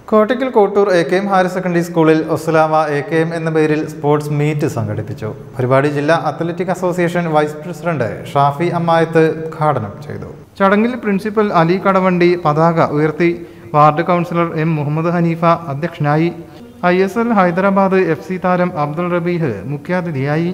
Kottakkal Kottoor A K M higher secondary സ്കൂളിൽ ഒസുലാമ A K M എന്ന പേരിൽ സ്പോർട്സ് മീറ്റ് സംഘടിപ്പിച്ചു പരിപാടി ജില്ലാ athletic association vice president Shafi Ammayath ഉദ്ഘാടനം ചെയ്തു ചടങ്ങിൽ പ്രിൻസിപ്പൽ അലി കടവണ്ടി പതാക ഉയർത്തി ward councillor M Muhammad Haneefa അധ്യക്ഷനായി I S L Hyderabad F C താരം അബ്ദുൾ റബീഹ് മുഖ്യാതിഥിയായി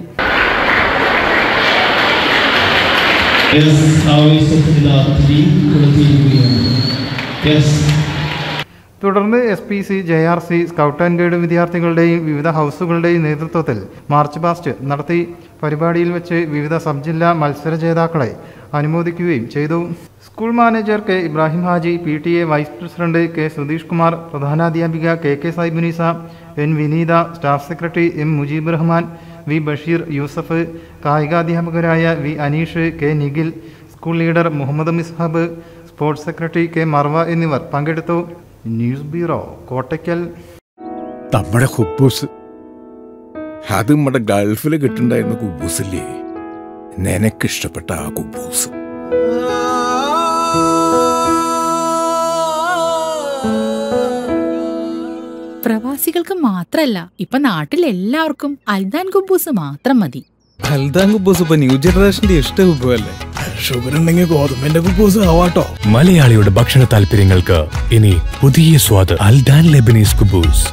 യെസ് ആവേശത്തിലുള്ള അതിഥി കൊടുത്തിരിക്കുകയാണ് യെസ് തുടർന്ന് S P C J R C scout and guide വിദ്യാർത്ഥികളുടെയും വിവിധ ഹൗസുകളുടെയും നേതൃത്വത്തിൽ മാർച്ച് പാസ്റ്റ് നടത്തി പരിപാടിയിൽ വെച്ച് വിവിധ സബ് ജില്ലാ മത്സര ജേതാക്കളെ അനുമോദിക്കുകയും ചെയ്തു school manager K Ibrahim Haji P T A vice president K Sudheesh Kumar പ്രധാനാധ്യാപിക K K Saibunisa N Vineetha staff secretary M Mujeeb Rahman V Basheer Yusuf കായികാധ്യാപകരായ V Aneesh K Nikhil school leader Muhammad Mishab sports secretary K Marva എന്നിവർ പങ്കെടുത്തു ന്യൂസ് ബ്യൂറോ കോട്ടയ്ക്കൽ നമ്മുടെ കുബൂസ് അത് നമ്മുടെ ഗൾഫിൽ കിട്ടുണ്ടായിരുന്ന കുബൂസില്ലേ നിനക്കിഷ്ടപ്പെട്ട ആ കുബൂസ് പ്രവാസികൾക്ക് മാത്രല്ല ഇപ്പൊ നാട്ടിൽ എല്ലാവർക്കും അൽദാൻ കുബൂസ് മാത്രം മതി ഹൽദാൻ കുബൂസ് ഇപ്പൊ ന്യൂ ജനറേഷന്റെ ഇഷ്ട കുബുവല്ലേ ഷുഗർ ഉണ്ടെങ്കിൽ ഗോതമ്പിന്റെ കുബൂസ് ആവാട്ടോ മലയാളിയുടെ ഭക്ഷണ താല്പര്യങ്ങൾക്ക് ഇനി പുതിയ സ്വാദ് അൽദാൻ ലെബനീസ് കുബൂസ്